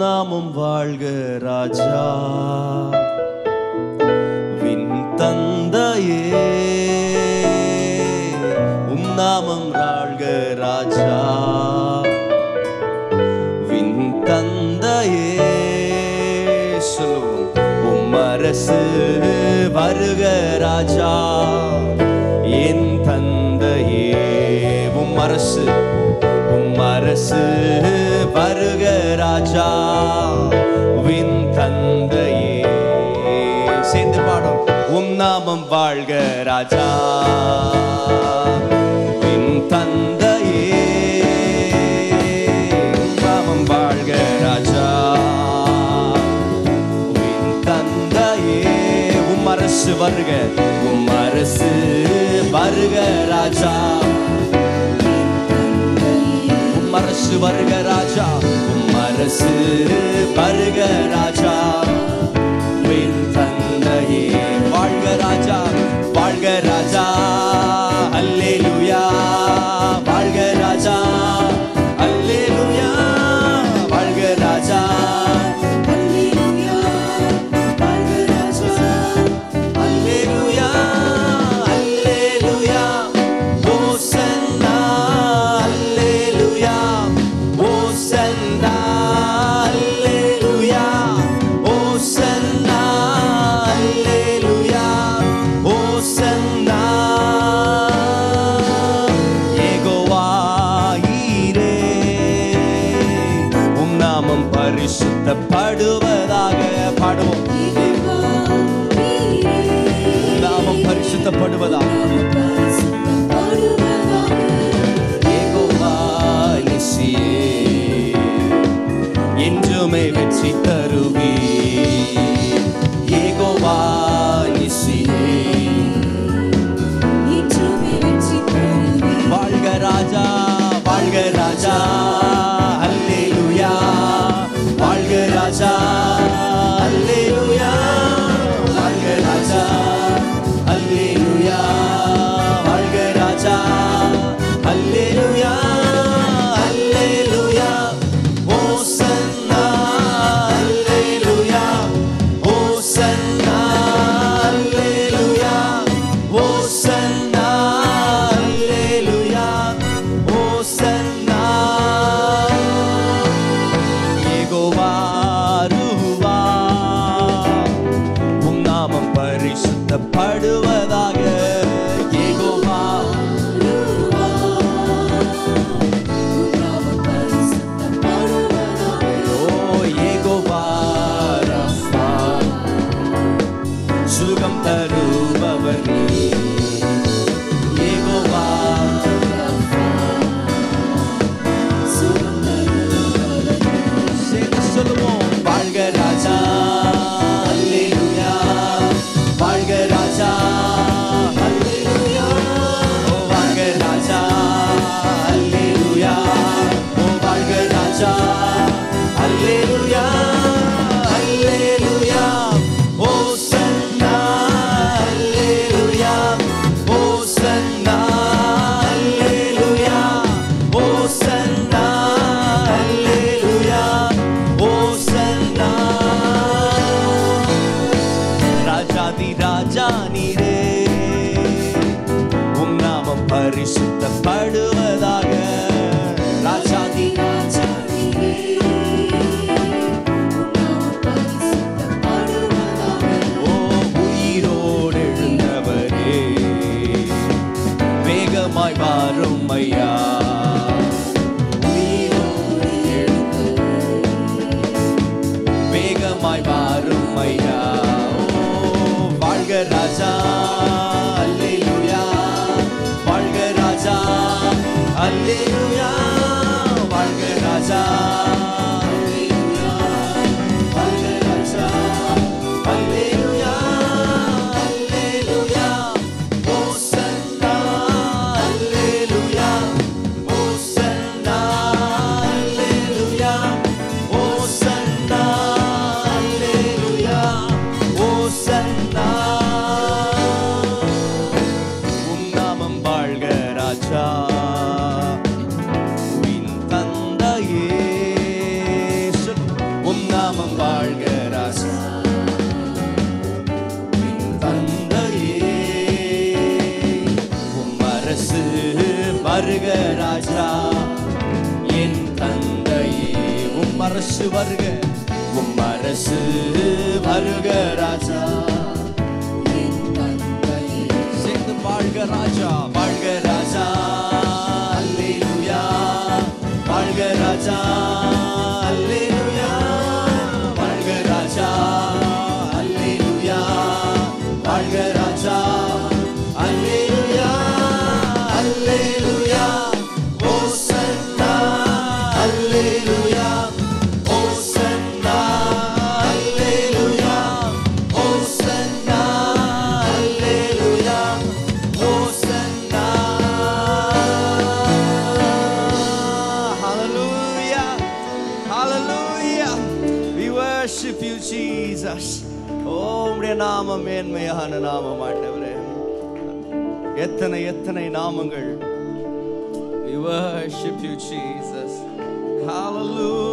நாமம் வாழ்க ராஜா வின் தந்தையே உம் நாமம் வாழ்க ராஜா வின் தந்தையே சொல்லுவோம் உம் அரசு வருக ராஜா என் தந்தையே உம் அரசு உம் அரசு வருக ராஜா வின் தந்தையே சேர்ந்து பாடும் உம் நாமம் வாழ்க ராஜா வின் தந்தையே உம் நாமம் வாழ்க ராஜா வின் தந்தையே உம் அரசு வருக உம் அரசு வருக ராஜா உம் அரசு வருக ராஜா உம் அரசு வருக ராஜா வின் தந்தையே வாழ்க ராஜா வாழ்க ராஜா அல்லேலூயா வாழ்க ராஜா அல்லேலூயா வாழ்க ராஜா அல்லேலூயா அல்லேலூயா ஓசன்னா அல்லேலூயா ஓசன்னா அல்லேலூயா ஓசன்னா அல்லேலூயா ஓசன்னா யெகோவா ஈரே உம் நாமம் பரிசுத்தப்படுவதாக பாடுவோம் உம் நாமம் பரிசுத்தப்படுவதாக யெகோவா நிசியே என்றுமே வெற்றி தருவி ஏகோவா நிசியே வாழ்க ராஜா வாழ்க ராஜா அல்லேலூயா வாழ்க ராஜா அல்லேலூயா வாழ்க ராஜா அல்லேலூயா வாழ்க ராஜா அல்லேலூயா அல்லேலூயா ஓசன்னா அல்லேலூயா ஓசன்னா அல்லேலூயா ஓசன்னா அல்லேலூயா ஓசன்னா யெகோவா ருவா உம் நாமம் பரிசுத்தப்படுவதாக யெகோவா ஓ யெகோவா ரஃபா சுகம் தருபவர் நீ யெகோவா சேர்ந்து சொல்லுவோம் வாழ்க ராஜா அல்லேலூயா வாழ்க ராஜா அல்லேலூயா ஓ வாழ்க ராஜா அல்லேலூயா ஓ வாழ்க ராஜா அல்லேலூயா அல்லேலூயா ஓ சன்னா அல்லேலூயா ஓ சன்னா அல்லேலூயா ஓ சன்னா அல்லேலூயா ஓ சன்னா ராஜாதி ராஜா நீரே உம் நாமம் பரிசுத்தப்படுவதாக ராஜாதி ஓ உயிரோடு எழுந்தவரே வேகமாய் வாரும் ஐயா உயிரோடு எழுந்தவரே, வேகமாய் வாரும் ஐயா ஓ வாழ்க ராஜா அல்லேலூயா வாழ்க ராஜா அல்லேலூயா வாழ்க ராஜா அல்லேலூயா வாழ்க ராஜா அல்லேலூயா அல்லேலூயா ஓசன்னா அல்லேலூயா ஓசன்னா அல்லேலூயா ஓசன்னா அல்லேலூயா ஓசன்னா உம் நாமம் வாழ்க ராஜா வருக ராஜா என் தந்தையே உம் அரசு வருக உம் அரசு வருக ராஜா என் தந்தையே சேர்ந்து வாழ்க ராஜா வாழ்க ராஜா அல்லேலூயா வாழ்க ராஜா அல்லேலூயா வாழ்க ராஜா அல்லேலூயா வாழ்க ராஜா அல்லேலூயா அல்லேலூயா ஓசன்னா அல்லேலூயா ஓசன்னா அல்லேலூயா ஓசன்னா அல்லேலூயா ஓசன்னா Hallelujah. Hallelujah. We worship you, Jesus. ஓ உம்முடைய நாமம் மேன்மையான நாமம் ஆண்டவரே எத்தனை எத்தனை நாமங்கள் We worship you, Jesus. Hallelujah.